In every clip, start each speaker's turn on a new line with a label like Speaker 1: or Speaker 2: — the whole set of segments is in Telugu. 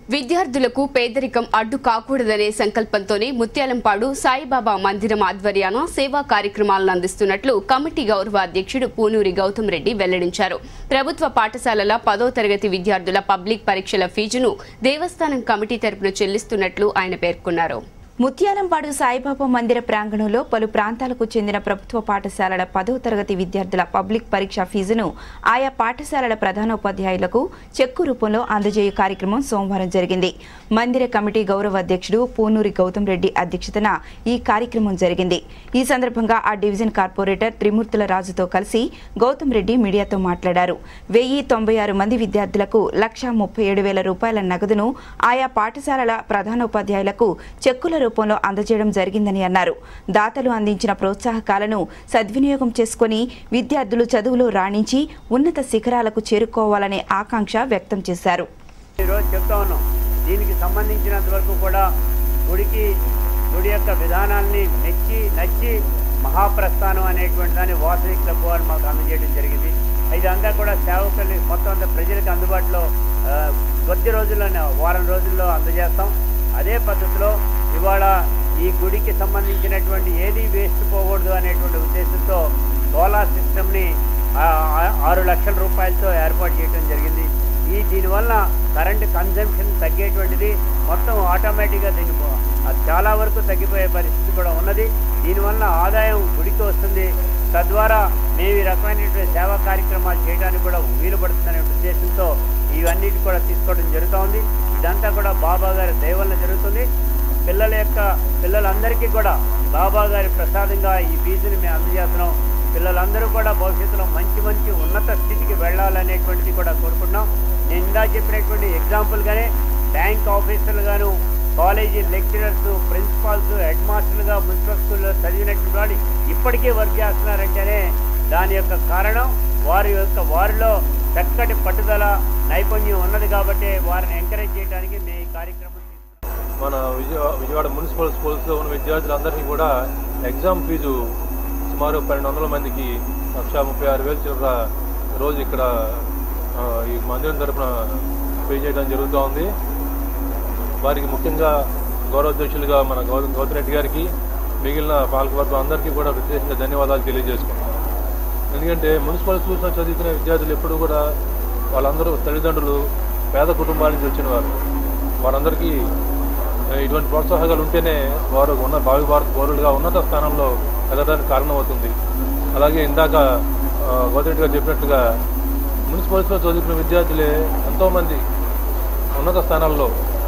Speaker 1: విద్యార్థులకు పేదరికం అడ్డు కాకూడదనే సంకల్పంతోనే ముత్యాలంపాడు సాయిబాబా మందిరం ఆధ్వర్యాన సేవా కార్యక్రమాలను అందిస్తున్నట్లు కమిటీ గౌరవ అధ్యక్షుడు పూనూరి గౌతమ్ రెడ్డి వెల్లడించారు ప్రభుత్వ పాఠశాలల పదో తరగతి విద్యార్థుల పబ్లిక్ పరీక్షల ఫీజును దేవస్థానం కమిటీ తరపున చెల్లిస్తున్నట్లు ఆయన పేర్కొన్నారు
Speaker 2: ముత్యాలంపాడు సాయిబాబా మందిర ప్రాంగణంలో పలు ప్రాంతాలకు చెందిన ప్రభుత్వ పాఠశాలల పదో తరగతి విద్యార్థుల పబ్లిక్ పరీక్ష ఫీజును ఆయా పాఠశాలల ప్రధానోపాధ్యాయులకు చెక్కు రూపంలో అందజేయు కార్యక్రమం సోమవారం జరిగింది మందిర కమిటీ గౌరవ అధ్యక్షుడు పూనూరి గౌతమ్ రెడ్డి అధ్యక్షతన ఈ కార్యక్రమం జరిగింది ఈ సందర్భంగా ఆ డివిజన్ కార్పొరేటర్ త్రిమూర్తుల రాజుతో కలిసి గౌతమ్ రెడ్డి మీడియాతో మాట్లాడారు వెయ్యి తొంభై ఆరు మంది విద్యార్థులకు లక్ష ముప్పై ఏడు వేల రూపాయల నగదును ఆయా పాఠశాలల ప్రధానోపాధ్యాయులకు చెక్కుల రూపంలో అందజేయడం జరిగిందని అన్నారు దాతలు అందించిన ప్రోత్సాహకాలను సద్వినియోగం చేసుకుని విద్యార్థులు చదువులో రాణించి ఉన్నత శిఖరాలకు చేరుకోవాలనే ఆకాంక్ష వ్యక్తం చేశారు
Speaker 3: ఈరోజు చెప్తా ఉన్నాం దీనికి సంబంధించినంత వరకు కూడా గుడికి గుడి యొక్క విధానాల్ని మెచ్చి నచ్చి మహాప్రస్థానం అనేటువంటి దాన్ని వాసవి క్లబ్ వారు మాకు అందజేయడం జరిగింది ఇదంతా కూడా సేవకులు మొత్తం అంతా ప్రజలకు అందుబాటులో ఆ, కొద్ది రోజుల్లోనే వారం రోజుల్లో అందజేస్తాం అదే పద్ధతిలో ఇవాళ ఈ గుడికి సంబంధించినటువంటి ఏది వేస్ట్ పోకూడదు అనేటువంటి ఉద్దేశంతో సోలార్ సిస్టమ్ని ఆ, ఆ- ఆరు లక్షల రూపాయలతో ఏర్పాటు చేయడం జరిగింది ఈ దీనివల్ల కరెంట్ కన్జంప్షన్ తగ్గేటువంటిది మొత్తం ఆటోమేటిక్గా దీని అది చాలా వరకు తగ్గిపోయే పరిస్థితి కూడా ఉన్నది దీనివల్ల ఆదాయం గుడికి వస్తుంది తద్వారా మేము ఈ రకమైనటువంటి సేవా కార్యక్రమాలు చేయడానికి కూడా వీలు పడుతుందనే ఉద్దేశంతో ఇవన్నిటి కూడా తీసుకోవడం జరుగుతూ ఉంది ఇదంతా కూడా బాబా గారి దయవల్ల జరుగుతుంది పిల్లల యొక్క పిల్లలందరికీ కూడా బాబా గారి ప్రసాదంగా ఈ ఫీజుని మేము అందజేస్తున్నాం పిల్లలందరూ కూడా భవిష్యత్తులో మంచి మంచి ఉన్నత స్థితికి వెళ్ళాలనేటువంటిది కూడా కోరుకుంటున్నాం నేను ఇందా చెప్పినటువంటి ఎగ్జాంపుల్గానే బ్యాంక్ ఆఫీసర్లు గాను కాలేజీ లెక్చరర్స్ ప్రిన్సిపాల్స్ హెడ్ మాస్టర్లుగా మున్సిపల్ స్కూల్లో చదివినటువంటి వాళ్ళు ఇప్పటికీ వర్క్ చేస్తున్నారంటేనే దాని యొక్క కారణం వారి యొక్క వారిలో చక్కటి పట్టుదల నైపుణ్యం ఉన్నది కాబట్టి వారిని ఎంకరేజ్ చేయడానికి మేము ఈ కార్యక్రమం తీసుకున్నాం.
Speaker 4: మన విజయ విజయవాడ మున్సిపల్ స్కూల్స్లో ఉన్న విద్యార్థులందరికీ కూడా ఎగ్జామ్ ఫీజు సుమారు పన్నెండు వందల మందికి లక్ష ముప్పై ఆరు వేలు చిల్లర రోజు ఇక్కడ ఆ, ఈ మందిరం తరపున పే చేయడం జరుగుతూ ఉంది వారికి ముఖ్యంగా గౌరవాధ్యక్షులుగా మన గౌతమ్ గౌతమ్ రెడ్డి గారికి మిగిలిన పాలకవర్గం అందరికీ కూడా ప్రత్యేకంగా ధన్యవాదాలు తెలియజేసుకుంటున్నాం ఎందుకంటే మున్సిపల్ స్కూల్స్లో చదువుకునే విద్యార్థులు ఎప్పుడూ కూడా వాళ్ళందరూ తల్లిదండ్రులు పేద కుటుంబాల నుంచి వచ్చిన వారు వారందరికీ ఆ, ఇటువంటి ప్రోత్సాహకాలు ఉంటేనే వారు ఉన్న భావి భారత పౌరులుగా ఉన్నత స్థానంలో ఎదగడానికి కారణమవుతుంది అలాగే ఇందాక ఆ, గౌతమ్ రెడ్డి గారు చెప్పినట్టుగా మున్సిపాలిటీలో చదువుకున్న విద్యార్థులే ఎంతోమంది ఉన్నత స్థానాల్లో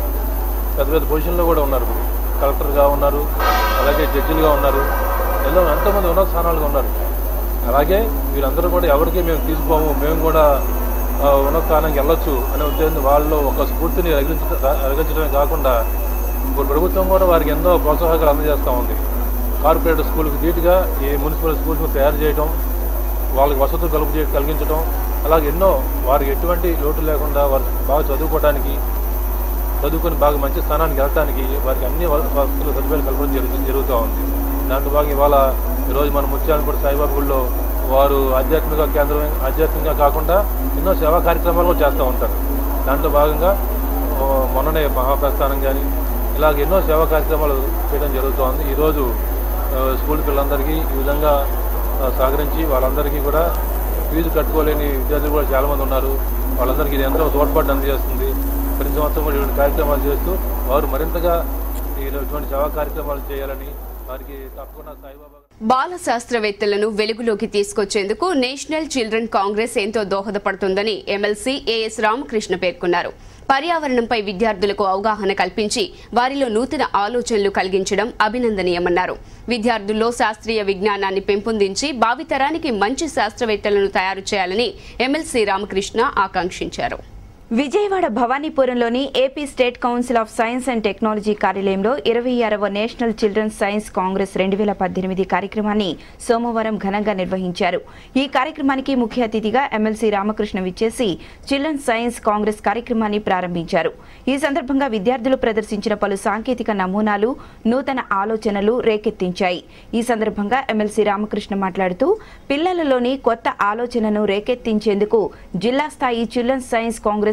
Speaker 4: పెద్ద పెద్ద పొజిషన్లో కూడా ఉన్నారు ఇప్పుడు కలెక్టర్గా ఉన్నారు అలాగే జడ్జిలుగా ఉన్నారు ఎన్నో ఎంతోమంది ఉన్నత స్థానాలుగా ఉన్నారు అలాగే వీరందరూ కూడా ఎవరికి మేము తీసుకోము మేము కూడా ఆ, ఉన్నత స్థానానికి వెళ్ళొచ్చు అనే ఉద్దేశం వాళ్ళలో ఒక స్ఫూర్తిని రగిలించ రగిలించడమే కాకుండా ఇప్పుడు ప్రభుత్వం కూడా వారికి ఎన్నో ప్రోత్సాహకాలు అందజేస్తూ ఉంది కార్పొరేట్ స్కూల్కి ధీటుగా ఈ మున్సిపల్ స్కూల్స్ని తయారు చేయడం వాళ్ళకి వసతులు కలుపు చే కలిగించడం అలాగే ఎన్నో వారికి ఎటువంటి లోటు లేకుండా వారు బాగా చదువుకోవడానికి చదువుకొని బాగా మంచి స్థానానికి వెళ్ళటానికి వారికి అన్ని వ- వసతులు సదుపాయాలు కల్పన జరుగు జరుగుతూ ఉంది దాంట్లో భాగంగా ఇవాళ ఈరోజు మన ముత్యాలపూడి సాయిబాబా గుడిలో వారు ఆధ్యాత్మిక కేంద్రం ఆధ్యాత్మికంగా కాకుండా ఎన్నో సేవా కార్యక్రమాలు కూడా చేస్తూ ఉంటారు దాంట్లో భాగంగా ఆ, మొన్ననే మహాప్రస్థానం కానీ ఇలాగ ఎన్నో సేవా కార్యక్రమాలు చేయడం జరుగుతూ ఉంది ఈరోజు ఆ, స్కూల్ పిల్లలందరికీ ఈ విధంగా ఆ, సహకరించి వాళ్ళందరికీ కూడా ఫీజు కట్టుకోలేని విద్యార్థులు కూడా చాలామంది ఉన్నారు వాళ్ళందరికీ ఇది ఎంతో తోడ్పాటు అందజేస్తుంది ప్రతి సంవత్సరం కూడా ఇటువంటి కార్యక్రమాలు చేస్తూ వారు మరింతగా ఈ ఇటువంటి సేవా కార్యక్రమాలు చేయాలని వారికి తప్పకుండా సాయిబాబా
Speaker 1: బాల శాస్త్రవేత్తలను వెలుగులోకి తీసుకొచ్చేందుకు నేషనల్ చిల్డ్రన్ కాంగ్రెస్ ఎంతో దోహదపడుతుందని ఎమ్మెల్సీ ఏఎస్ రామకృష్ణ పేర్కొన్నారు పర్యావరణంపై విద్యార్థులకు అవగాహన కల్పించి వారిలో నూతన ఆలోచనలు కలిగించడం అభినందనీయమన్నారు విద్యార్థుల్లో శాస్త్రీయ విజ్ఞానాన్ని పెంపొందించి భావితరానికి మంచి శాస్త్రవేత్తలను తయారు చేయాలని ఎమ్మెల్సీ రామకృష్ణ ఆకాంక్షించారు
Speaker 2: విజయవాడ భవానీపురంలోని AP state council of science and technology కార్యాలయంలో ఇరవై ఆరవ నేషనల్ చిల్డ్రన్స్ సైన్స్ కాంగ్రెస్ రెండు వేల పద్దెనిమిది కార్యక్రమాన్ని సోమవారం ఘనంగా నిర్వహించారు ఈ కార్యక్రమానికి ముఖ్య అతిథిగా ఎమ్మెల్సీ రామకృష్ణ విచ్చేసి చిల్డ్రన్స్ సైన్స్ కాంగ్రెస్ కార్యక్రమాన్ని ప్రారంభించారు ఈ సందర్భంగా విద్యార్థులు ప్రదర్శించిన పలు సాంకేతిక నమూనాలు నూతన ఆలోచనలు రేకెత్తించాయి ఈ సందర్భంగా ఎమ్మెల్సీ రామకృష్ణ మాట్లాడుతూ పిల్లలలోని కొత్త ఆలోచనను రేకెత్తించేందుకు జిల్లా స్థాయి చిల్డ్రన్స్ సైన్స్ కాంగ్రెస్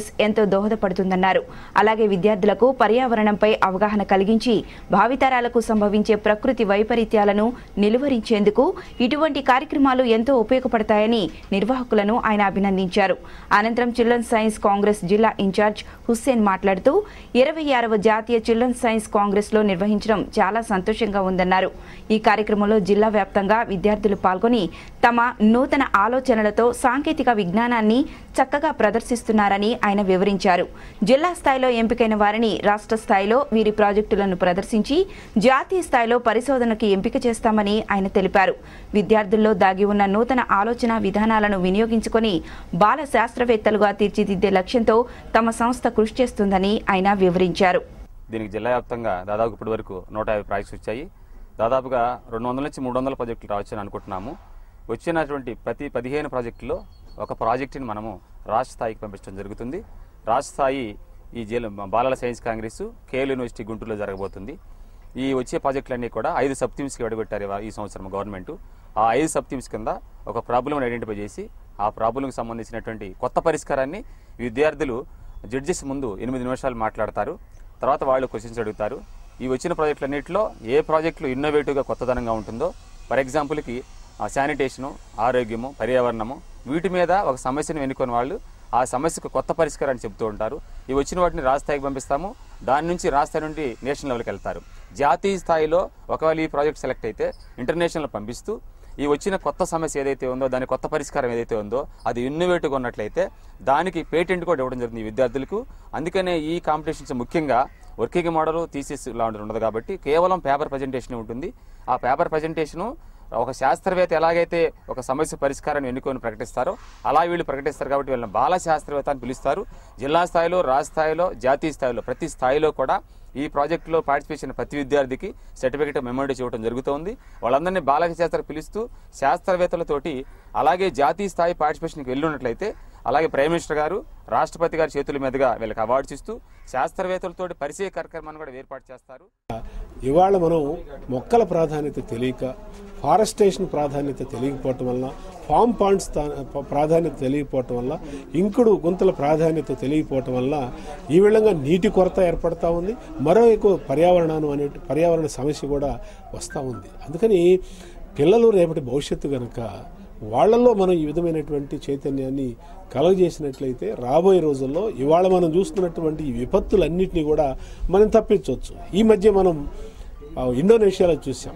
Speaker 2: కాంగ్రెస్ ఎంతో దోహదపడుతుందన్నారు అలాగే విద్యార్థులకు పర్యావరణంపై అవగాహన కలిగించి భావితరాలకు సంభవించే ప్రకృతి వైపరీత్యాలను నిలువరించేందుకు ఇటువంటి కార్యక్రమాలు ఎంతో ఉపయోగపడతాయని నిర్వాహకులను ఆయన అభినందించారు అనంతరం చిల్డ్రన్ సైన్స్ కాంగ్రెస్ జిల్లా ఇన్ఛార్జ్ హుస్సేన్ మాట్లాడుతూ ఇరవై ఆరవ జాతీయ చిల్డ్రన్ సైన్స్ కాంగ్రెస్ లో నిర్వహించడం చాలా సంతోషంగా ఉందన్నారు ఈ కార్యక్రమంలో జిల్లా వ్యాప్తంగా విద్యార్థులు పాల్గొని తమ నూతన ఆలోచనలతో సాంకేతిక విజ్ఞానాన్ని చక్కగా ప్రదర్శిస్తున్నారని ఆయన వివరించారు జిల్లా స్థాయిలో ఎంపికైన వారిని రాష్ట్ర స్థాయిలో వీరి ప్రాజెక్టులను ప్రదర్శించి జాతీయ స్థాయిలో పరిశోధనకి ఎంపిక చేస్తామని ఆయన తెలిపారు విద్యార్థుల్లో దాగి ఉన్న నూతన ఆలోచన విధానాలను వినియోగించుకొని బాల శాస్త్రవేత్తలుగా తీర్చిదిద్దే లక్ష్యంతో తమ సంస్థ కృషి చేస్తుందని ఆయన వివరించారు
Speaker 5: దీనికి జిల్లా వ్యాప్తంగా దాదాపు ఇప్పటి వరకు నూట యాభై ప్రాజెక్ట్స్ వచ్చాయి దాదాపుగా రెండు వందల నుంచి మూడు వందల ప్రాజెక్టులు రావచ్చని అనుకుంటున్నాము వచ్చినటువంటి ప్రతి పదిహేను ప్రాజెక్టులో ఒక ప్రాజెక్టుని మనము రాష్ట్ర స్థాయికి పంపించడం జరుగుతుంది రాష్ట్ర స్థాయి ఈ జిల్లా బాలల సైన్స్ కాంగ్రెస్ కేఎల్ యూనివర్సిటీ గుంటూరులో జరగబోతుంది ఈ వచ్చే ప్రాజెక్టులన్నీ కూడా ఐదు సబ్ టీమ్స్కి విడగొట్టారు ఇవా- ఈ సంవత్సరం గవర్నమెంట్ ఆ ఐదు సబ్ టీమ్స్ కింద ఒక ప్రాబ్లమ్ని ఐడెంటిఫై చేసి ఆ ప్రాబ్లంకి సంబంధించినటువంటి కొత్త పరిష్కారాన్ని విద్యార్థులు జడ్జెస్ ముందు ఎనిమిది నిమిషాలు మాట్లాడతారు తర్వాత వాళ్ళు క్వశ్చన్స్ అడుగుతారు ఈ వచ్చిన ప్రాజెక్టులన్నింటిలో ఏ ప్రాజెక్టులు ఇన్నోవేటివ్గా కొత్తదనంగా ఉంటుందో ఫర్ ఎగ్జాంపుల్కి శానిటేషను ఆరోగ్యము పర్యావరణము వీటి మీద ఒక సమస్యను ఎన్నుకున్న వాళ్ళు ఆ సమస్యకు కొత్త పరిష్కారాన్ని చెబుతూ ఉంటారు ఈ వచ్చిన వాటిని రాష్ట్ర స్థాయికి పంపిస్తాము దాని నుంచి రాష్ట్ర స్థాయి నుండి నేషనల్ లెవెల్కి వెళ్తారు జాతీయ స్థాయిలో ఒకవేళ ఈ ప్రాజెక్ట్ సెలెక్ట్ అయితే ఇంటర్నేషనల్ పంపిస్తూ ఈ వచ్చిన కొత్త సమస్య ఏదైతే ఉందో దాని కొత్త పరిష్కారం ఏదైతే ఉందో అది ఇన్నోవేటివ్గా ఉన్నట్లయితే దానికి పేటెంట్ కూడా ఇవ్వడం జరుగుతుంది ఈ విద్యార్థులకు అందుకనే ఈ కాంపిటీషన్స్ ముఖ్యంగా వర్కింగ్ మోడల్ థీసిస్ లాంటిది ఉండదు కాబట్టి కేవలం పేపర్ ప్రజెంటేషన్ ఉంటుంది ఆ పేపర్ ప్రజెంటేషను ఒక శాస్త్రవేత్త ఎలాగైతే ఒక సమస్య పరిష్కారాన్ని ఎన్నుకొని ప్రకటిస్తారో అలా వీళ్ళు ప్రకటిస్తారు కాబట్టి వీళ్ళని బాల శాస్త్రవేత్త అని పిలుస్తారు జిల్లా స్థాయిలో రాష్ట్ర స్థాయిలో జాతీయ స్థాయిలో ప్రతి స్థాయిలో కూడా ఈ ప్రాజెక్టులో పార్టిసిపేట్ చేసిన ప్రతి విద్యార్థికి సర్టిఫికేట్ మెమోరీస్ ఇవ్వడం జరుగుతోంది వాళ్ళందరినీ బాలక శాస్త్ర పిలుస్తూ శాస్త్రవేత్తలతోటి అలాగే జాతీయ స్థాయి పార్టిసిపేషన్కి వెళ్ళున్నట్లయితే అలాగే ప్రైమ్ మినిస్టర్ గారు రాష్ట్రపతి గారి చేతుల మీదుగా వీళ్ళకి అవార్డ్స్ ఇస్తూ శాస్త్రవేత్తలతోటి పరిచయ కార్యక్రమాన్ని కూడా ఏర్పాటు చేస్తారు
Speaker 6: ఇవాళ మనం మొక్కల ప్రాధాన్యత తెలియక ఫారెస్టేషన్ ప్రాధాన్యత తెలియకపోవటం వల్ల ఫామ్ పాండ్స్ ప్రాధాన్యత తెలియకపోవటం వల్ల ఇంకుడు గుంతల ప్రాధాన్యత తెలియకపోవటం వల్ల ఈ విధంగా నీటి కొరత ఏర్పడతా ఉంది మరో ఎక్కువ పర్యావరణాన్ని అనే పర్యావరణ సమస్య కూడా వస్తూ ఉంది అందుకని పిల్లలు రేపటి భవిష్యత్తు కనుక వాళ్ళల్లో మనం ఈ విధమైనటువంటి చైతన్యాన్ని కలుగజేసినట్లయితే రాబోయే రోజుల్లో ఇవాళ మనం చూస్తున్నటువంటి ఈ విపత్తులన్నింటినీ కూడా మనం తప్పించవచ్చు ఈ మధ్య మనం ఆ, ఇండోనేషియాలో చూసాం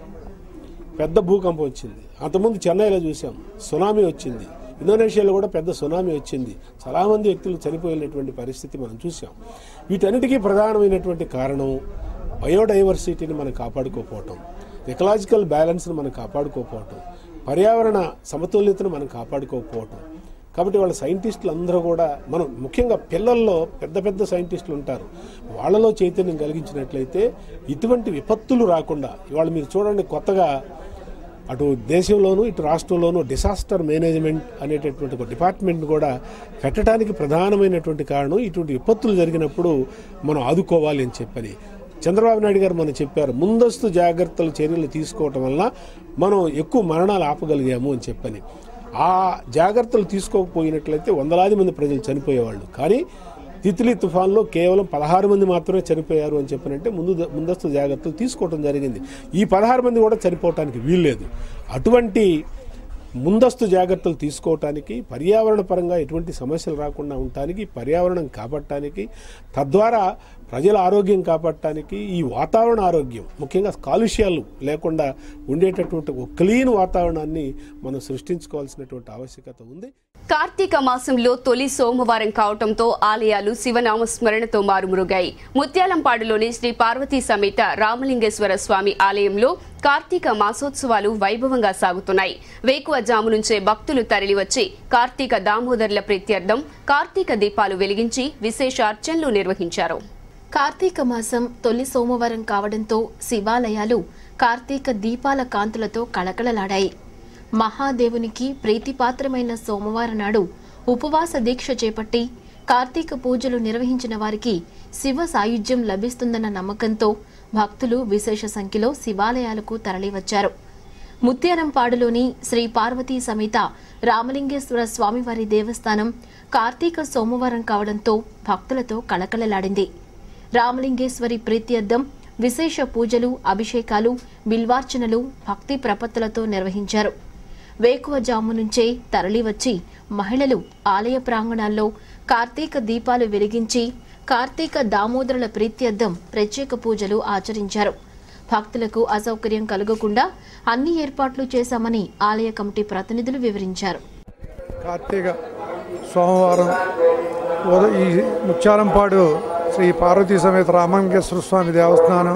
Speaker 6: పెద్ద భూకంపం వచ్చింది అంతకుముందు చెన్నైలో చూసాం సునామీ వచ్చింది ఇండోనేషియాలో కూడా పెద్ద సునామీ వచ్చింది చాలామంది వ్యక్తులు చనిపోయినటువంటి పరిస్థితి మనం చూసాం వీటన్నిటికీ ప్రధానమైనటువంటి కారణం బయోడైవర్సిటీని మనం కాపాడుకోకపోవటం ఎకలాజికల్ బ్యాలెన్స్ని మనం కాపాడుకోకపోవటం పర్యావరణ సమతుల్యతను మనం కాపాడుకోకపోవటం కాబట్టి వాళ్ళ సైంటిస్టులు అందరూ కూడా మనం ముఖ్యంగా పిల్లల్లో పెద్ద పెద్ద సైంటిస్టులు ఉంటారు వాళ్ళలో చైతన్యం కలిగించినట్లయితే ఇటువంటి విపత్తులు రాకుండా ఇవాళ మీరు చూడండి కొత్తగా అటు దేశంలోనూ ఇటు రాష్ట్రంలోనూ డిసాస్టర్ మేనేజ్మెంట్ అనేటటువంటి ఒక డిపార్ట్మెంట్ కూడా పెట్టడానికి ప్రధానమైనటువంటి కారణం ఇటువంటి విపత్తులు జరిగినప్పుడు మనం ఆదుకోవాలి అని చెప్పని చంద్రబాబు నాయుడు గారు మనం చెప్పారు ముందస్తు జాగ్రత్తలు చర్యలు తీసుకోవటం వల్ల మనం ఎక్కువ మరణాలు ఆపగలిగాము అని చెప్పని ఆ జాగ్రత్తలు తీసుకోకపోయినట్లయితే వందలాది మంది ప్రజలు చనిపోయేవాళ్ళు కానీ తిత్లీ తుఫాన్లో కేవలం పదహారు మంది మాత్రమే చనిపోయారు అని చెప్పినంటే ముందు ముందస్తు జాగ్రత్తలు తీసుకోవడం జరిగింది ఈ పదహారు మంది కూడా చనిపోవటానికి వీల్లేదు అటువంటి ముందస్తు జాగ్రత్తలు తీసుకోవటానికి పర్యావరణ పరంగా ఎటువంటి సమస్యలు రాకుండా ఉండటానికి పర్యావరణం కాపాడటానికి తద్వారా ప్రజల ఆరోగ్యం కాపాడటానికి ఈ వాతావరణ ఆరోగ్యం ముఖ్యంగా కాలుష్యాలు లేకుండా ఉండేటటువంటి ఒక క్లీన్ వాతావరణాన్ని మనం సృష్టించుకోవాల్సినటువంటి ఆవశ్యకత ఉంది
Speaker 1: కార్తీక మాసంలో తొలి సోమవారం కావటంతో ఆలయాలు శివనామ స్మరణతో మారుమురుగాయి ముత్యాలంపాడులోని శ్రీ పార్వతీ సమేత రామలింగేశ్వర స్వామి ఆలయంలో కార్తీక మాసోత్సవాలు వైభవంగా సాగుతున్నాయి వేకువజాము నుంచే భక్తులు తరలివచ్చి కార్తీక దామోదర్ల ప్రీత్యర్థం కార్తీక దీపాలు వెలిగించి విశేష అర్చనలు నిర్వహించారు
Speaker 7: కార్తీక మాసం తొలి సోమవారం కావడంతో శివాలయాలు కార్తీక దీపాల కాంతులతో కళకళలాడాయి మహాదేవునికి ప్రీతిపాత్రమైన సోమవారం నాడు ఉపవాస దీక్ష చేపట్టి కార్తీక పూజలు నిర్వహించిన వారికి శివ సాయుధ్యం లభిస్తుందన్న నమ్మకంతో భక్తులు విశేష సంఖ్యలో శివాలయాలకు తరలివచ్చారు ముత్యారంపాడులోని శ్రీ పార్వతీ సమేత రామలింగేశ్వర స్వామివారి దేవస్థానం కార్తీక సోమవారం కావడంతో భక్తులతో కళకళలాడింది రామలింగేశ్వరి ప్రీత్యర్థం విశేష పూజలు అభిషేకాలు బిల్వార్చనలు భక్తి ప్రపత్తులతో నిర్వహించారు వేకువజాము నుంచే తరలివచ్చి మహిళలు ఆలయ ప్రాంగణాల్లో కార్తీక దీపాలు వెలిగించి కార్తీక దామోదరుల ప్రీత్యర్థం ప్రత్యేక పూజలు ఆచరించారు భక్తులకు అసౌకర్యం కలగకుండా అన్ని ఏర్పాట్లు చేశామని ఆలయ కమిటీ ప్రతినిధులు వివరించారు
Speaker 8: కార్తీక సోమవారం ఉద ఈ ముత్యాలంపాడు శ్రీ పార్వతీ సమేత రామలింగేశ్వర స్వామి దేవస్థానం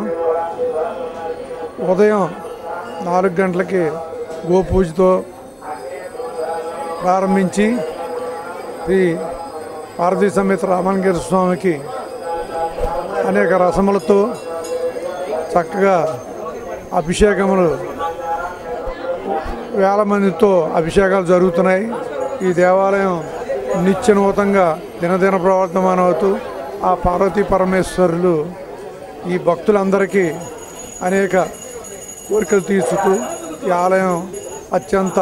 Speaker 8: ఉదయం నాలుగు గంటలకి గోపూజతో ప్రారంభించి శ్రీ పార్వతీ సమేత రామలింగేశ్వర స్వామికి అనేక రసములతో చక్కగా అభిషేకములు వేల మందితో అభిషేకాలు జరుగుతున్నాయి ఈ దేవాలయం నిత్యనూతంగా దినదిన ప్రవర్తమానం అవుతూ ఆ పార్వతీ పరమేశ్వరులు ఈ భక్తులందరికీ అనేక కోరికలు తీర్చుతూ ఈ ఆలయం అత్యంత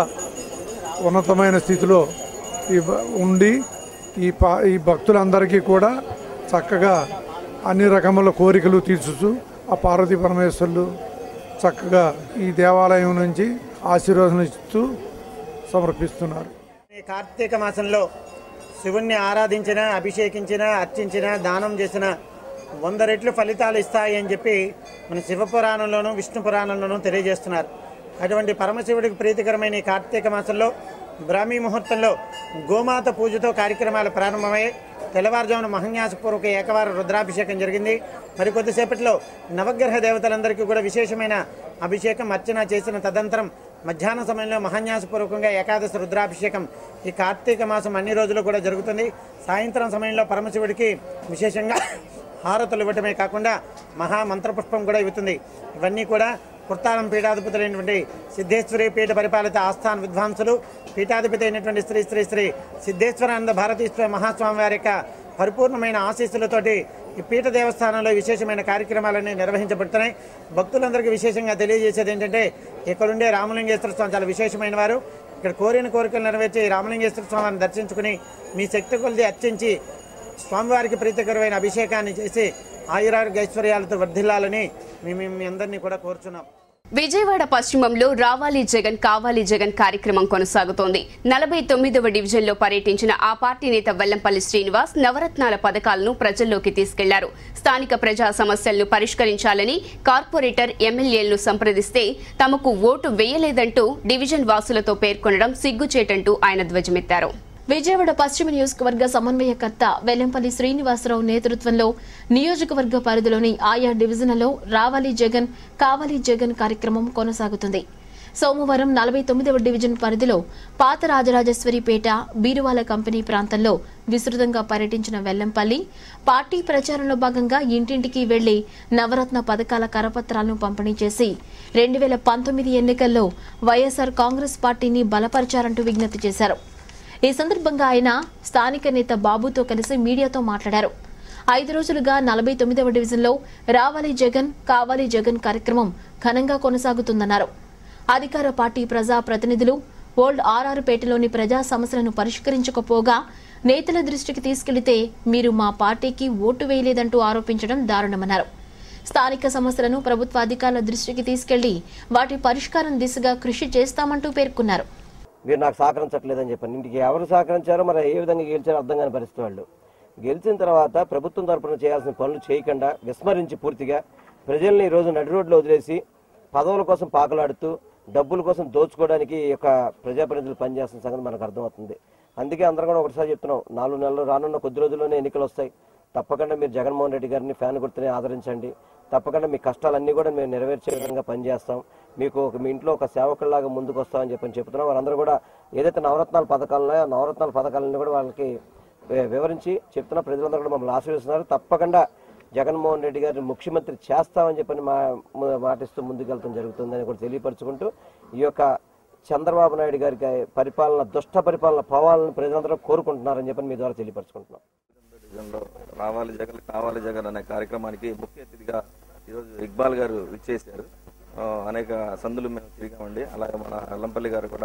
Speaker 8: ఉన్నతమైన స్థితిలో ఈ బ- ఉండి ఈ పా ఈ భక్తులందరికీ కూడా చక్కగా అన్ని రకముల కోరికలు తీర్చుతూ ఆ పార్వతీ పరమేశ్వరులు చక్కగా ఈ దేవాలయం నుంచి ఆశీర్వాదం ఇస్తూ సమర్పిస్తున్నారు
Speaker 9: ఈ కార్తీక మాసంలో శివుణ్ణి ఆరాధించిన అభిషేకించిన అర్చించిన దానం చేసిన వంద రెట్లు ఫలితాలు ఇస్తాయి అని చెప్పి మన శివపురాణంలోనూ విష్ణు పురాణంలోనూ తెలియజేస్తున్నారు అటువంటి పరమశివుడికి ప్రీతికరమైన ఈ కార్తీక మాసంలో బ్రాహ్మీ ముహూర్తంలో గోమాత పూజతో కార్యక్రమాలు ప్రారంభమయ్యాయి తెల్లవారుజామున మహన్యాసపూర్వక ఏకవార రుద్రాభిషేకం జరిగింది మరి కొద్దిసేపట్లో నవగ్రహ దేవతలందరికీ కూడా విశేషమైన అభిషేకం అర్చన చేసిన తదంతరం మధ్యాహ్న సమయంలో మహాన్యాసపూర్వకంగా ఏకాదశి రుద్రాభిషేకం ఈ కార్తీక మాసం అన్ని రోజులు కూడా జరుగుతుంది సాయంత్రం సమయంలో పరమశివుడికి విశేషంగా హారతులు ఇవ్వటమే కాకుండా మహామంత్రపుష్పం కూడా ఇవ్వుతుంది ఇవన్నీ కూడా కుర్తాలం పీఠాధిపతులైనటువంటి సిద్ధేశ్వరి పీఠ పరిపాలిత ఆస్థాన విద్వాంసులు పీఠాధిపతి అయినటువంటి శ్రీ శ్రీ శ్రీ సిద్ధేశ్వరానంద భారతీశ్వర మహాస్వామి వారి యొక్క పరిపూర్ణమైన ఆశీస్సులతోటి ఈ పీఠ దేవస్థానంలో విశేషమైన కార్యక్రమాలన్నీ నిర్వహించబడుతున్నాయి భక్తులందరికీ విశేషంగా తెలియజేసేది ఏంటంటే ఇక్కడుండే రామలింగేశ్వర స్వామి చాలా విశేషమైన వారు ఇక్కడ కోరిన కోరికలు నెరవేర్చి రామలింగేశ్వర స్వామిని దర్శించుకుని మీ శక్తి కొలిది అర్చించి స్వామివారికి ప్రీతికరమైన అభిషేకాన్ని చేసి ఆయురారోగ్య ఐశ్వర్యాలతో వర్ధిల్లాలని మేము మీ అందరినీ కూడా కోరుచున్నాం
Speaker 1: విజయవాడ పశ్చిమంలో రావాలి జగన్ కావాలి జగన్ కార్యక్రమం కొనసాగుతోంది నలభై తొమ్మిదవ డివిజన్లో పర్యటించిన ఆ పార్టీ నేత వెల్లంపల్లి శ్రీనివాస్ నవరత్నాల పథకాలను ప్రజల్లోకి తీసుకెళ్లారు స్థానిక ప్రజా సమస్యలను పరిష్కరించాలని కార్పొరేటర్ ఎమ్మెల్యేలను సంప్రదిస్తే తమకు ఓటు వేయలేదంటూ డివిజన్ వాసులతో పేర్కొనడం సిగ్గుచేటంటూ ఆయన ధ్వజమెత్తారు
Speaker 7: విజయవాడ పశ్చిమ నియోజకవర్గ సమన్వయకర్త వెల్లంపల్లి శ్రీనివాసరావు నేతృత్వంలో నియోజకవర్గ పరిధిలోని ఆయా డివిజన్లలో రావాలి జగన్ కావాలి జగన్ కార్యక్రమం కొనసాగుతుంది సోమవారం నలభై తొమ్మిదవ డివిజన్ పరిధిలో పాత రాజరాజేశ్వరిపేట బీరువాల కంపెనీ ప్రాంతంలో విస్తృతంగా పర్యటించిన వెల్లంపల్లి పార్టీ ప్రచారంలో భాగంగా ఇంటింటికి వెళ్లి నవరత్న పథకాల కరపత్రాలను పంపిణీ చేసి రెండు వేల పంతొమ్మిది ఎన్నికల్లో వైఎస్ఆర్ కాంగ్రెస్ పార్టీని బలపరిచారంటూ విజ్ఞప్తి చేశారు ఈ సందర్భంగా ఆయన స్థానిక నేత బాబుతో కలిసి మీడియాతో మాట్లాడారు ఐదు రోజులుగా నలభై తొమ్మిదవ డివిజన్లో రావాలి జగన్ కావాలి జగన్ కార్యక్రమం ఘనంగా కొనసాగుతుందన్నారు అధికార పార్టీ ప్రజా ప్రతినిధులు ఓల్డ్ ఆర్ఆర్ పేటలోని ప్రజా సమస్యలను పరిష్కరించకపోగా నేతల దృష్టికి తీసుకెళ్లితే మీరు మా పార్టీకి ఓటు వేయలేదంటూ ఆరోపించడం దారుణమన్నారు స్థానిక సమస్యలను ప్రభుత్వ అధికారుల దృష్టికి తీసుకెళ్లి వాటి పరిష్కారం దిశగా కృషి చేస్తామంటూ పేర్కొన్నారు
Speaker 10: మీరు నాకు సహకరించట్లేదని చెప్పాను ఇంటికి ఎవరు సహకరించారో మరి ఏ విధంగా గెలిచారో అర్థం కాని పరిస్థితి వాళ్ళు గెలిచిన తర్వాత ప్రభుత్వం తరపున చేయాల్సిన పనులు చేయకుండా విస్మరించి పూర్తిగా ప్రజల్ని ఈ రోజు నడి రోడ్లో వదిలేసి పదవుల కోసం పాకలాడుతూ డబ్బుల కోసం దోచుకోవడానికి ఈ యొక్క ప్రజాప్రతినిధులు పనిచేస్తున్న సంగతి మనకు అర్థమవుతుంది అందుకే అందరం కూడా ఒకటిసారి చెప్తున్నాం నాలుగు నెలలు రానున్న కొద్ది రోజుల్లోనే ఎన్నికలు వస్తాయి తప్పకుండా మీరు జగన్మోహన్ రెడ్డి గారిని ఫ్యాన్ గుర్తుని ఆదరించండి తప్పకుండా మీ కష్టాలన్నీ కూడా మేము నెరవేర్చే విధంగా పనిచేస్తాం మీకు ఒక మీ ఇంట్లో ఒక సేవకుల్లాగా ముందుకు వస్తామని చెప్పని చెప్తున్నాం వారందరూ కూడా ఏదైతే నవరత్నాల పథకాలు ఉన్నాయో ఆ నవరత్నాల పథకాలన్నీ కూడా వాళ్ళకి వి- వివరించి చెప్తున్నా ప్రజలందరూ కూడా మమ్మల్ని ఆశీర్వదిస్తున్నారు తప్పకుండా జగన్మోహన్ రెడ్డి గారిని ముఖ్యమంత్రి చేస్తామని చెప్పని మా మ- మాటిస్తూ ముందుకెళ్తాం జరుగుతుందని కూడా తెలియపరచుకుంటూ ఈ యొక్క చంద్రబాబు నాయుడు గారికి పరిపాలన దుష్ట పరిపాలన పోవాలని ప్రజలందరూ కోరుకుంటున్నారని చెప్పని మీ ద్వారా తెలియపరచుకుంటున్నాం
Speaker 11: డివిజన్లో రావాలి జగన్ కావాలి జగన్ అనే కార్యక్రమానికి ముఖ్య అతిథిగా ఈరోజు ఇక్బాల్ గారు విచ్చేశారు ఆ, అనేక సందులు మేము తిరిగామండి అలాగే మన అల్లంపల్లి గారు కూడా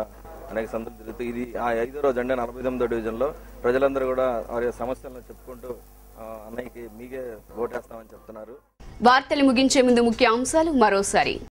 Speaker 11: అనేక సందులు తిరుగుతూ ఇది ఆ ఐదో రోజు అంటే నలభై తొమ్మిదో డివిజన్లో ప్రజలందరూ కూడా వారి సమస్యలను చెప్పుకుంటూ ఆ, అన్నయ్యకి మీకే ఓటేస్తామని చెప్తున్నారు
Speaker 1: వార్తలు ముగించే ముందు ముఖ్య అంశాలు మరోసారి